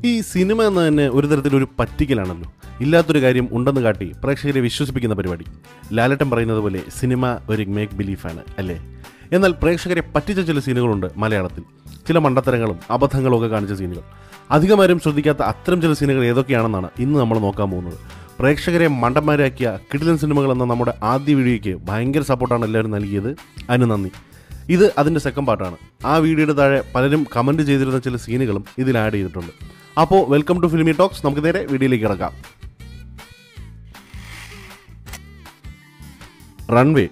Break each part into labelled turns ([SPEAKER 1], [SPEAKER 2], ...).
[SPEAKER 1] ഈ സിനിമ എന്ന് തന്നെ ഒരു തരത്തിലൊരു പറ്റിക്കലാണല്ലോ ഇല്ലാത്തൊരു കാര്യം ഉണ്ടെന്ന് കാട്ടി പ്രേക്ഷകരെ വിശ്വസിപ്പിക്കുന്ന പരിപാടി ലാലട്ടൻ പറയുന്നത് പോലെ സിനിമ ഒരു മേക്ക് ബിലീഫാണ് അല്ലേ എന്നാൽ പ്രേക്ഷകരെ പറ്റിച്ച ചില സീനുകളുണ്ട് മലയാളത്തിൽ ചില മണ്ടത്തരങ്ങളും അബദ്ധങ്ങളും ഒക്കെ കാണിച്ച സീനുകൾ അധികമാരും ശ്രദ്ധിക്കാത്ത അത്തരം ചില സീനുകൾ ഏതൊക്കെയാണെന്നാണ് ഇന്ന് നമ്മൾ നോക്കാൻ പോകുന്നത് പ്രേക്ഷകരെ മണ്ടന്മാരാക്കിയ കിടിലൻ സിനിമകൾ എന്ന നമ്മുടെ ആദ്യ വീഡിയോയ്ക്ക് ഭയങ്കര സപ്പോർട്ടാണ് എല്ലാവരും നൽകിയത് അതിന് നന്ദി ഇത് അതിൻ്റെ സെക്കൻഡ് പാർട്ടാണ് ആ വീഡിയോയുടെ താഴെ പലരും കമൻറ്റ് ചെയ്തിരുന്ന ചില സീനുകളും ഇതിൽ ആഡ് ചെയ്തിട്ടുണ്ട് അപ്പോൾ വെൽക്കം ടു ഫിലിമി ടോക്സ് നമുക്ക് നേരെ വീഡിയോയിലേക്ക് കിടക്കാം റൺവേ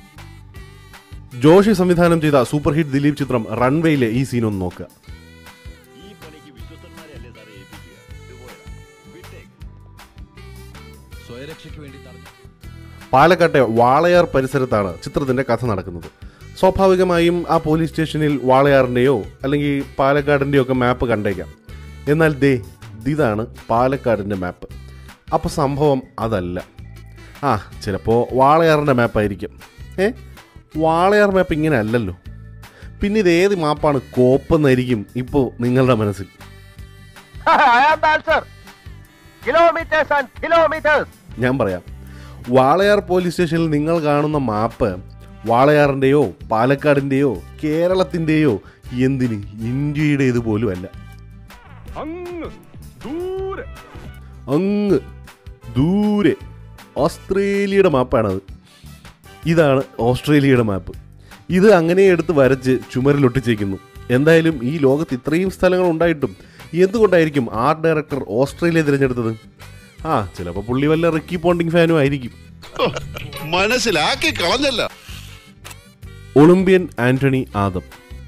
[SPEAKER 1] ജോഷി സംവിധാനം ചെയ്ത സൂപ്പർ ഹിറ്റ് ദിലീപ് ചിത്രം റൺവേയിലെ ഈ സീൻ ഒന്ന് നോക്കുക
[SPEAKER 2] ഈ പണിക്ക് വിശ്വസ്തന്മാരെ അല്ലേ സാറേ ഏൽപ്പിക്കുക ഇതുപോലെടാ. വിട്ടേക്ക്.
[SPEAKER 3] സ്വയരക്ഷയ്ക്ക് വേണ്ടി തടഞ്ഞു
[SPEAKER 1] പാലക്കാട്ടെ വാളയാർ പരിസരത്താണ് ചിത്രത്തിന്റെ കഥ നടക്കുന്നത് സ്വാഭാവികമായും ആ പോലീസ് സ്റ്റേഷനിൽ വാളയാറിൻ്റെയോ അല്ലെങ്കിൽ പാലക്കാടിൻ്റെയോ ഒക്കെ മാപ്പ് കണ്ടേക്കാം എന്നാൽ ദേ ഇതാണ് പാലക്കാടിൻ്റെ മാപ്പ് അപ്പോൾ സംഭവം അതല്ല ആ ചിലപ്പോൾ വാളയാറിൻ്റെ മാപ്പായിരിക്കും ഏ വാളയാർ മാപ്പ് ഇങ്ങനെ അല്ലല്ലോ പിന്നെ ഇത് ഏത് മാപ്പാണ് കോപ്പെന്നായിരിക്കും ഇപ്പോൾ നിങ്ങളുടെ മനസ്സിൽ
[SPEAKER 4] I am the answer. Kilometers and kilometers.
[SPEAKER 1] ഞാൻ പറയാം വാളയാർ പോലീസ് സ്റ്റേഷനിൽ നിങ്ങൾ കാണുന്ന മാപ്പ് വാളയാറിൻ്റെയോ പാലക്കാടിൻ്റെയോ കേരളത്തിൻ്റെയോ എന്തിന് ഇന്ത്യയുടേത് പോലും അല്ല
[SPEAKER 4] അങ്ങ് ദൂരെ
[SPEAKER 1] അങ്ങ് ദൂരെ ഓസ്ട്രേലിയയുടെ മാപ്പാണത് ഇതാണ് ഓസ്ട്രേലിയയുടെ മാപ്പ് ഇത് അങ്ങനെ എടുത്ത് വരച്ച് ചുമരിലൊട്ടിച്ചേക്കുന്നു എന്തായാലും ഈ ലോകത്ത് ഇത്രയും സ്ഥലങ്ങൾ ഉണ്ടായിട്ടും എന്തുകൊണ്ടായിരിക്കും ആർട്ട് ഡയറക്ടർ ഓസ്ട്രേലിയ തിരഞ്ഞെടുത്തത് ആ ചിലപ്പോൾ പുള്ളി വല്ല റിക്കി പോണ്ടിങ് ഫാനും ആയിരിക്കും
[SPEAKER 5] മനസ്സിലാക്കി കളഞ്ഞല്ല
[SPEAKER 1] ഒളിമ്പ്യൻ ആന്റണി ആദം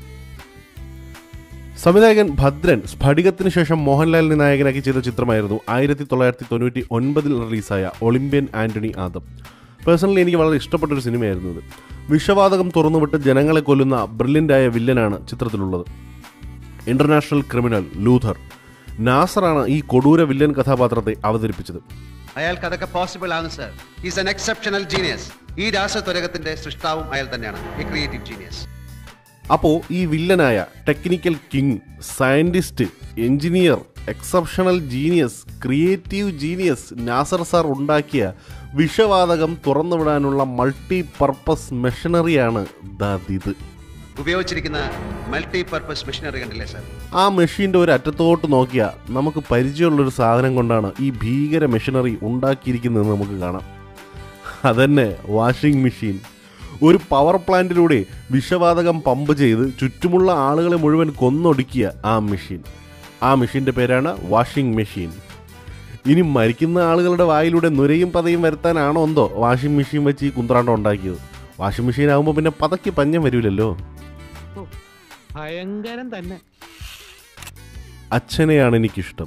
[SPEAKER 1] സംവിധായകൻ ഭദ്രൻ സ്ഫടികത്തിന് ശേഷം മോഹൻലാലിനെ നായകനാക്കി ചെയ്ത ചിത്രമായിരുന്നു ആയിരത്തി തൊള്ളായിരത്തി തൊണ്ണൂറ്റി ഒൻപതിൽ റിലീസായ ഒളിമ്പ്യൻ ആന്റണി ആദം പേഴ്സണലി എനിക്ക് വളരെ ഇഷ്ടപ്പെട്ട ഒരു സിനിമയായിരുന്നു ഇത് വിഷവാതകം തുറന്നുവിട്ട് ജനങ്ങളെ കൊല്ലുന്ന ബ്രില്യൻ്റായ വില്ലനാണ് ചിത്രത്തിലുള്ളത് ഇന്റർനാഷണൽ ക്രിമിനൽ ലൂഥർ നാസറാണ് ഈ കൊടൂര വില്ലൻ കഥാപാത്രത്തെ അവതരിപ്പിച്ചത്
[SPEAKER 6] അയാൾക്ക് അതൊക്കെ പോസിബിൾ ആണ് sir is an exceptional genius ഈ രാസത്വരകത്തിന്റെ സൃഷ്ടാവും അയാൾ തന്നെയാണ് എ ക്രിയേറ്റീവ് ജീനിയസ്
[SPEAKER 1] അപ്പോൾ ഈ വില്ലനായ technical king scientist engineer exceptional genius creative genius Nassar sir ഉണ്ടാക്കിയ വിഷവാതകം തുറന്നുവിടാനുള്ള മൾട്ടി പർപ്പസ് മെഷീനറിയാണ് ദാദിത്
[SPEAKER 6] ഉപയോഗിച്ചിരിക്കുന്ന മൾട്ടി പർപ്പസ് മെഷീനറി കണ്ടില്ലേ സർ
[SPEAKER 1] ആ മെഷീൻ്റെ ഒരു അറ്റത്തോട്ട് നോക്കിയാൽ നമുക്ക് പരിചയമുള്ളൊരു സാധനം കൊണ്ടാണ് ഈ ഭീകര മെഷീനറി ഉണ്ടാക്കിയിരിക്കുന്നതെന്ന് നമുക്ക് കാണാം അതന്നെ വാഷിംഗ് മെഷീൻ ഒരു പവർ പ്ലാന്റിലൂടെ വിഷവാതകം പമ്പ് ചെയ്ത് ചുറ്റുമുള്ള ആളുകളെ മുഴുവൻ കൊന്നൊടുക്കിയ ആ മെഷീൻ ആ മെഷീൻ്റെ പേരാണ് വാഷിംഗ് മെഷീൻ ഇനി മരിക്കുന്ന ആളുകളുടെ വായിലൂടെ നുരയും പതയും വരുത്താനാണോ എന്തോ വാഷിംഗ് മെഷീൻ വെച്ച് ഈ കുന്ത്രാണ്ടം ഉണ്ടാക്കിയത് വാഷിംഗ് മെഷീൻ ആകുമ്പോൾ പിന്നെ പതയ്ക്ക് പഞ്ഞം വരില്ലല്ലോ
[SPEAKER 7] ഭയങ്കരം തന്നെ
[SPEAKER 1] അച്ഛനെയാണ് എനിക്കിഷ്ടം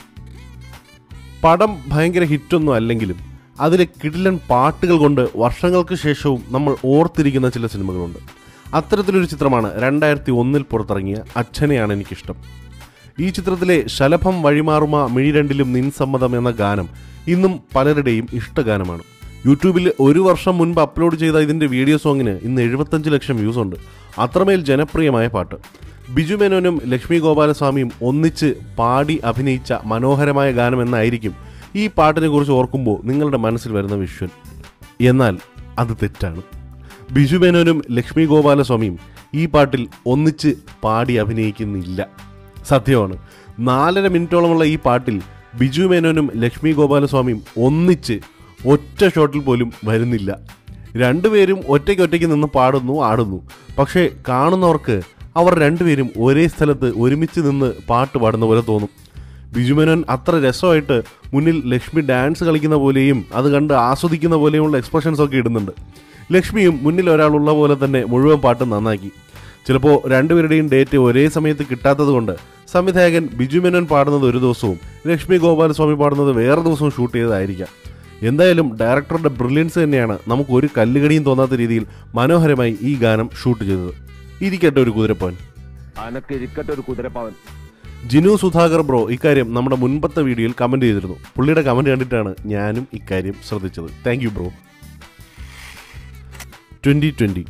[SPEAKER 1] പടം ഭയങ്കര ഹിറ്റൊന്നും അല്ലെങ്കിലും അതിലെ കിടിലൻ പാട്ടുകൾ കൊണ്ട് വർഷങ്ങൾക്ക് ശേഷവും നമ്മൾ ഓർത്തിരിക്കുന്ന ചില സിനിമകളുണ്ട് അത്തരത്തിലൊരു ചിത്രമാണ് രണ്ടായിരത്തി ഒന്നിൽ പുറത്തിറങ്ങിയ അച്ഛനെയാണ് എനിക്കിഷ്ടം ഈ ചിത്രത്തിലെ ശലഭം വഴിമാറുമ മിഴിരണ്ടിലും നിൻസമ്മതം എന്ന ഗാനം ഇന്നും പലരുടെയും ഇഷ്ടഗാനമാണ് യൂട്യൂബിൽ ഒരു വർഷം മുൻപ് അപ്ലോഡ് ചെയ്ത ഇതിൻ്റെ വീഡിയോ സോങ്ങിന് ഇന്ന് എഴുപത്തഞ്ച് ലക്ഷം വ്യൂസ് ഉണ്ട് അത്രമേൽ ജനപ്രിയമായ പാട്ട് ബിജു മേനോനും ലക്ഷ്മി ഗോപാലസ്വാമിയും ഒന്നിച്ച് പാടി അഭിനയിച്ച മനോഹരമായ ഗാനം എന്നായിരിക്കും ഈ പാട്ടിനെ കുറിച്ച് ഓർക്കുമ്പോൾ നിങ്ങളുടെ മനസ്സിൽ വരുന്ന വിഷ്വൽ എന്നാൽ അത് തെറ്റാണ് ബിജു മേനോനും ലക്ഷ്മി ഗോപാലസ്വാമിയും ഈ പാട്ടിൽ ഒന്നിച്ച് പാടി അഭിനയിക്കുന്നില്ല സത്യമാണ് നാലര മിനിറ്റോളമുള്ള ഈ പാട്ടിൽ ബിജു മേനോനും ലക്ഷ്മി ഗോപാലസ്വാമിയും ഒന്നിച്ച് ഒറ്റ ഷോട്ടിൽ പോലും വരുന്നില്ല രണ്ടുപേരും ഒറ്റയ്ക്ക് ഒറ്റയ്ക്ക് നിന്ന് പാടുന്നു ആടുന്നു പക്ഷേ കാണുന്നവർക്ക് അവർ രണ്ടുപേരും ഒരേ സ്ഥലത്ത് ഒരുമിച്ച് നിന്ന് പാട്ട് പാടുന്ന പോലെ തോന്നും ബിജുമേനോൻ അത്ര രസമായിട്ട് മുന്നിൽ ലക്ഷ്മി ഡാൻസ് കളിക്കുന്ന പോലെയും അത് കണ്ട് ആസ്വദിക്കുന്ന പോലെയുമുള്ള എക്സ്പ്രഷൻസ് ഒക്കെ ഇടുന്നുണ്ട് ലക്ഷ്മിയും മുന്നിൽ ഒരാളുള്ള പോലെ തന്നെ മുഴുവൻ പാട്ടും നന്നാക്കി ചിലപ്പോൾ രണ്ടുപേരുടെയും ഡേറ്റ് ഒരേ സമയത്ത് കിട്ടാത്തത് കൊണ്ട് സംവിധായകൻ ബിജു മേനോൻ പാടുന്നത് ഒരു ദിവസവും ലക്ഷ്മി ഗോപാലസ്വാമി പാടുന്നത് വേറെ ദിവസവും ഷൂട്ട് ചെയ്തതായിരിക്കാം എന്തായാലും ഡയറക്ടറുടെ ബ്രില്യൻസ് തന്നെയാണ് നമുക്ക് ഒരു കല്ലുകടിയും തോന്നാത്ത രീതിയിൽ മനോഹരമായി ഈ ഗാനം ഷൂട്ട് ചെയ്തത് ഇരിക്കട്ടെ ഒരു കുതിരപ്പവൻ
[SPEAKER 4] അനക്കിരിക്കട്ടെ ഒരു കുതിരപ്പവൻ
[SPEAKER 1] ജിനു സുധാകർ ബ്രോ ഇക്കാര്യം നമ്മുടെ മുൻപത്തെ വീഡിയോയിൽ കമന്റ് ചെയ്തിരുന്നു പുള്ളിയുടെ കമന്റ് കണ്ടിട്ടാണ് ഞാനും ഇക്കാര്യം ശ്രദ്ധിച്ചത് thank you bro twenty twenty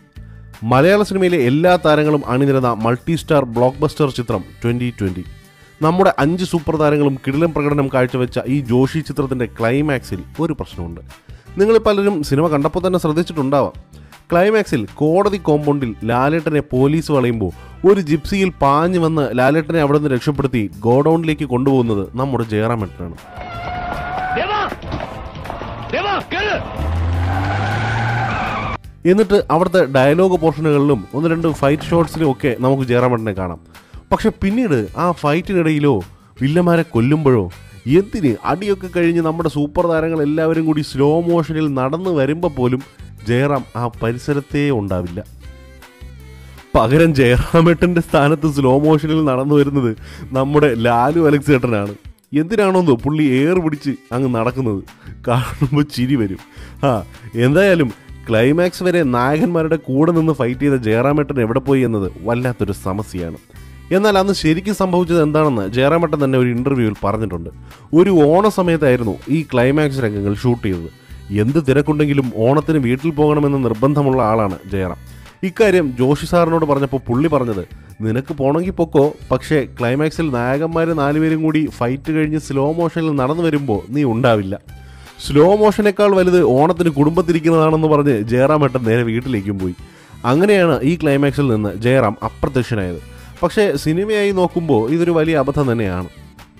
[SPEAKER 1] മലയാള സിനിമയിലെ എല്ലാ താരങ്ങളും അണിനിരന്ന മൾട്ടി സ്റ്റാർ ബ്ലോക്ക് ബസ്റ്റർ ചിത്രം ട്വന്റി ട്വന്റി നമ്മുടെ അഞ്ച് സൂപ്പർ താരങ്ങളും കിടിലം പ്രകടനം കാഴ്ചവെച്ച ഈ ജോഷി ചിത്രത്തിൻ്റെ ക്ലൈമാക്സിൽ ഒരു പ്രശ്നമുണ്ട് നിങ്ങൾ പലരും സിനിമ കണ്ടപ്പോൾ തന്നെ ശ്രദ്ധിച്ചിട്ടുണ്ടാവാം ക്ലൈമാക്സിൽ കോടതി കോമ്പൗണ്ടിൽ ലാലേട്ടനെ പോലീസ് വളയുമ്പോൾ ഒരു ജിപ്സിയിൽ പാഞ്ഞു വന്ന് ലാലേട്ടനെ അവിടെ നിന്ന് രക്ഷപ്പെടുത്തി ഗോഡൌണിലേക്ക് കൊണ്ടുപോകുന്നത് നമ്മുടെ ജയറാമേട്ടനാണ് എന്നിട്ട് അവിടുത്തെ ഡയലോഗ് പോർഷനുകളിലും ഒന്ന് രണ്ട് ഫൈറ്റ് ഷോട്ട്സിലും ഒക്കെ നമുക്ക് ജയറാമേട്ടനെ കാണാം പക്ഷെ പിന്നീട് ആ ഫൈറ്റിനിടയിലോ വില്ലന്മാരെ കൊല്ലുമ്പോഴോ എന്തിന് അടിയൊക്കെ കഴിഞ്ഞ് നമ്മുടെ സൂപ്പർ താരങ്ങൾ എല്ലാവരും കൂടി സ്ലോ മോഷനിൽ നടന്നു വരുമ്പോൾ പോലും ജയറാം ആ പരിസരത്തേ ഉണ്ടാവില്ല പകരം ജയറാമേട്ടൻ്റെ സ്ഥാനത്ത് സ്ലോ മോഷനിൽ നടന്നു വരുന്നത് നമ്മുടെ ലാലു അലക്സ് ഏട്ടനാണ് എന്തിനാണോന്നോ പുള്ളി ഏർ പിടിച്ച് അങ്ങ് നടക്കുന്നത് കാണുമ്പോൾ ചിരി വരും ആ എന്തായാലും ക്ലൈമാക്സ് വരെ നായകന്മാരുടെ കൂടെ നിന്ന് ഫൈറ്റ് ചെയ്ത ജയറാമേട്ടൻ എവിടെ പോയി എന്നത് വല്ലാത്തൊരു സമസ്യയാണ് എന്നാൽ അന്ന് ശരിക്കും സംഭവിച്ചത് എന്താണെന്ന് ജയറാമേട്ടൻ തന്നെ ഒരു ഇന്റർവ്യൂവിൽ പറഞ്ഞിട്ടുണ്ട് ഒരു ഓണ സമയത്തായിരുന്നു ഈ ക്ലൈമാക്സ് രംഗങ്ങൾ ഷൂട്ട് ചെയ്തത് എന്ത് തിരക്കുണ്ടെങ്കിലും ഓണത്തിന് വീട്ടിൽ പോകണമെന്ന് നിർബന്ധമുള്ള ആളാണ് ജയറാം ഇക്കാര്യം ജോഷി സാറിനോട് പറഞ്ഞപ്പോൾ പുള്ളി പറഞ്ഞത് നിനക്ക് പോണെങ്കിൽ പൊക്കോ പക്ഷേ ക്ലൈമാക്സിൽ നായകന്മാർ നാലുപേരും കൂടി ഫൈറ്റ് കഴിഞ്ഞ് സ്ലോ മോഷനിൽ നടന്നു വരുമ്പോൾ നീ ഉണ്ടാവില്ല സ്ലോ മോഷനേക്കാൾ വലുത് ഓണത്തിന് കുടുംബത്തിരിക്കുന്നതാണെന്ന് പറഞ്ഞ് ജയറാം ഏട്ടൻ നേരെ വീട്ടിലേക്കും പോയി അങ്ങനെയാണ് ഈ ക്ലൈമാക്സിൽ നിന്ന് ജയറാം അപ്രത്യക്ഷനായത് പക്ഷേ സിനിമയായി നോക്കുമ്പോൾ ഇതൊരു വലിയ അബദ്ധം തന്നെയാണ്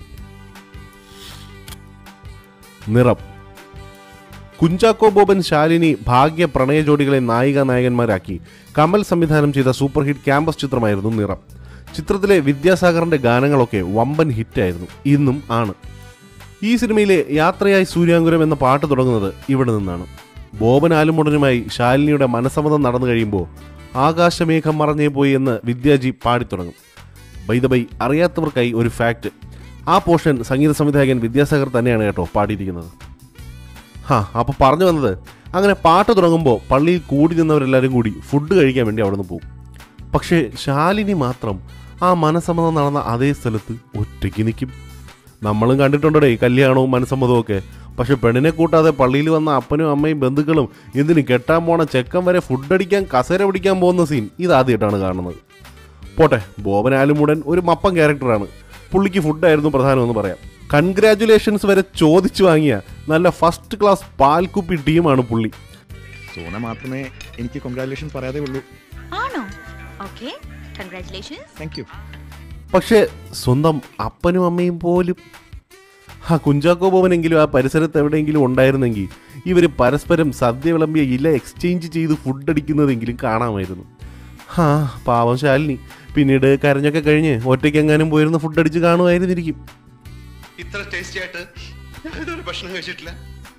[SPEAKER 1] നിറം കുഞ്ചാക്കോ ബോബൻ ശാലിനി ഭാഗ്യ പ്രണയ ജോഡികളെ നായിക നായകന്മാരാക്കി കമൽ സംവിധാനം ചെയ്ത സൂപ്പർ ഹിറ്റ് ക്യാമ്പസ് ചിത്രമായിരുന്നു നിറം ചിത്രത്തിലെ വിദ്യാസാഗറിന്റെ ഗാനങ്ങളൊക്കെ വമ്പൻ ഹിറ്റായിരുന്നു ഇന്നും ആണ് ഈ സിനിമയിലെ യാത്രയായി സൂര്യാങ്കുരം എന്ന പാട്ട് തുടങ്ങുന്നത് ഇവിടെ നിന്നാണ് ബോബൻ ആലുമുടനുമായി ശാലിനിയുടെ മനസ്സമ്മതം നടന്നു കഴിയുമ്പോൾ ആകാശമേഘം മറഞ്ഞേ പോയി എന്ന് വിദ്യാജി പാടിത്തുടങ്ങും ബൈ ദ ബൈ അറിയാത്തവർക്കായി ഒരു ഫാക്റ്റ് ആ പോർഷൻ സംഗീത സംവിധായകൻ വിദ്യാസാഗർ തന്നെയാണ് കേട്ടോ പാടിയിരിക്കുന്നത് ഹാ അപ്പോൾ പറഞ്ഞു വന്നത് അങ്ങനെ പാട്ട് തുടങ്ങുമ്പോൾ പള്ളിയിൽ കൂടി നിന്നവരെല്ലാവരും കൂടി ഫുഡ് കഴിക്കാൻ വേണ്ടി അവിടെ നിന്ന് പോകും പക്ഷേ ശാലിനി മാത്രം ആ മനസ്സമ്മതം നടന്ന അതേ സ്ഥലത്ത് ഒറ്റയ്ക്ക് നിൽക്കും നമ്മളും കണ്ടിട്ടുണ്ടേ കല്യാണവും മനസ്സമ്മതവും ഒക്കെ പക്ഷെ പെണ്ണിനെ കൂട്ടാതെ പള്ളിയിൽ വന്ന അപ്പനും അമ്മയും ബന്ധുക്കളും എന്തിന് കെട്ടാൻ പോണ ചെക്കൻ വരെ ഫുഡ് അടിക്കാൻ കസേര പിടിക്കാൻ പോകുന്ന സീൻ ഇതാദ്യമായിട്ടാണ് കാണുന്നത് പോട്ടെ ബോബൻ ആലുമുടൻ ഒരു മപ്പൻ ക്യാരക്ടറാണ് പുള്ളിക്ക് ഫുഡായിരുന്നു പ്രധാനമെന്ന് പറയാം കൺഗ്രാറ്റുലേഷൻസ് വരെ ചോദിച്ചു വാങ്ങിയ നല്ല ഫസ്റ്റ് ക്ലാസ് പാൽക്കുപ്പി ടീമാണ് പുള്ളി
[SPEAKER 3] സോന മാത്രമേ എനിക്ക് കൊങ്ക്രാറ്റുലേഷൻ പറയാതെ ഉള്ളൂ
[SPEAKER 7] ആണോ ഓക്കെ കൺഗ്രാറ്റുലേഷൻസ്
[SPEAKER 3] താങ്ക് യു
[SPEAKER 1] പക്ഷേ സ്വന്തം അപ്പനും അമ്മയും പോലും ആ കുഞ്ചാക്കോ ബോബനെങ്കിലും ആ പരിസരത്ത് എവിടെയെങ്കിലും ഉണ്ടായിരുന്നെങ്കിൽ ഇവർ പരസ്പരം സദ്യ വിളമ്പിയ ഇല എക്സ്ചേഞ്ച് ചെയ്ത് ഫുഡ് അടിക്കുന്നതെങ്കിലും കാണാമായിരുന്നു ഹാ പാവം ശാലിനി പിന്നീട് കരഞ്ഞൊക്കെ കഴിഞ്ഞ് ഒറ്റയ്ക്കെങ്ങാനും പോയിരുന്ന് ഫുഡ് അടിച്ച് കാണുമായിരുന്നിരിക്കും
[SPEAKER 6] ഇത്ര ടേസ്റ്റി ആയിട്ട് ഞാൻ ഇതുവരെ ഭക്ഷണം കഴിച്ചിട്ടില്ല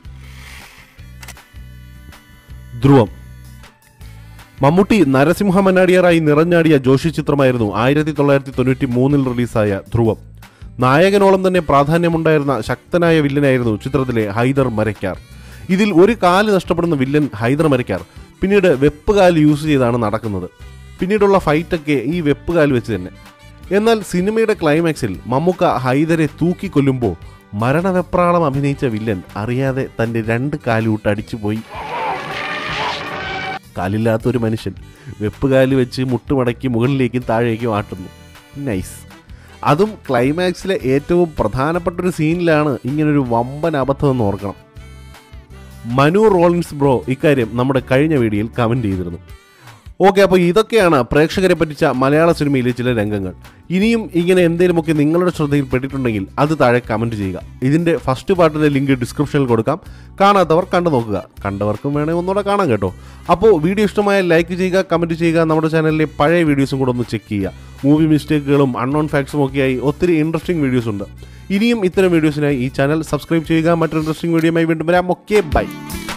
[SPEAKER 1] ധ്രുവം മമ്മൂട്ടി നരസിംഹ മന്നാടിയറായി നിറഞ്ഞാടിയ ജോഷി ചിത്രമായിരുന്നു ആയിരത്തി തൊള്ളായിരത്തി തൊണ്ണൂറ്റി മൂന്നിൽ റിലീസായ ധ്രുവം നായകനോളം തന്നെ പ്രാധാന്യമുണ്ടായിരുന്ന ശക്തനായ വില്ലനായിരുന്നു ചിത്രത്തിലെ ഹൈദർ മരയ്ക്കാർ ഇതിൽ ഒരു കാല് നഷ്ടപ്പെടുന്ന വില്ലൻ ഹൈദർ മരയ്ക്കാർ പിന്നീട് വെപ്പുകാൽ യൂസ് ചെയ്താണ് നടക്കുന്നത് പിന്നീടുള്ള ഫൈറ്റൊക്കെ ഈ വെപ്പുകാൽ വെച്ച് തന്നെ എന്നാൽ സിനിമയുടെ ക്ലൈമാക്സിൽ മമ്മൂക്ക ഹൈദരെ തൂക്കിക്കൊല്ലുമ്പോൾ മരണവെപ്രാളം അഭിനയിച്ച വില്ലൻ അറിയാതെ തന്റെ രണ്ട് കാലൂട്ട് അടിച്ചുപോയി കാലില്ലാത്ത ഒരു മനുഷ്യൻ വെപ്പുകാല് വെച്ച് മുട്ടുമടക്കി മുകളിലേക്കും താഴേക്കും ആട്ടുന്നു നൈസ് അതും ക്ലൈമാക്സിലെ ഏറ്റവും പ്രധാനപ്പെട്ട ഒരു സീനിലാണ് ഇങ്ങനൊരു വമ്പൻ അബദ്ധം എന്ന് ഓർക്കണം മനു റോളിൻസ് ബ്രോ ഇക്കാര്യം നമ്മുടെ കഴിഞ്ഞ വീഡിയോയിൽ കമൻറ്റ് ചെയ്തിരുന്നു ഓക്കെ അപ്പോൾ ഇതൊക്കെയാണ് പ്രേക്ഷകരെ പറ്റിച്ച മലയാള സിനിമയിലെ ചില രംഗങ്ങൾ ഇനിയും ഇങ്ങനെ എന്തെങ്കിലുമൊക്കെ നിങ്ങളുടെ ശ്രദ്ധയിൽ പെട്ടിട്ടുണ്ടെങ്കിൽ അത് താഴെ കമൻറ്റ് ചെയ്യുക ഇതിൻ്റെ ഫസ്റ്റ് പാർട്ടിൻ്റെ ലിങ്ക് ഡിസ്ക്രിപ്ഷനിൽ കൊടുക്കാം കാണാത്തവർ കണ്ടു നോക്കുക കണ്ടവർക്കും വേണേൽ ഒന്നുകൂടെ കാണാം കേട്ടോ അപ്പോൾ വീഡിയോ ഇഷ്ടമായ ലൈക്ക് ചെയ്യുക കമൻറ്റ് ചെയ്യുക നമ്മുടെ ചാനലിലെ പഴയ വീഡിയോസും കൂടെ ഒന്ന് ചെക്ക് ചെയ്യുക മൂവി മിസ്റ്റേക്കുകളും അൺനോൺ ഫാക്ട്സും ഒക്കെയായി ഒത്തിരി ഇൻട്രസ്റ്റിംഗ് വീഡിയോസ് ഉണ്ട് ഇനിയും ഇത്തരം വീഡിയോസിനായി ഈ ചാനൽ സബ്സ്ക്രൈബ് ചെയ്യുക മറ്റൊരു ഇൻട്രസ്റ്റിംഗ് വീഡിയോയുമായി വീണ്ടും വരാം ഓക്കെ ബൈ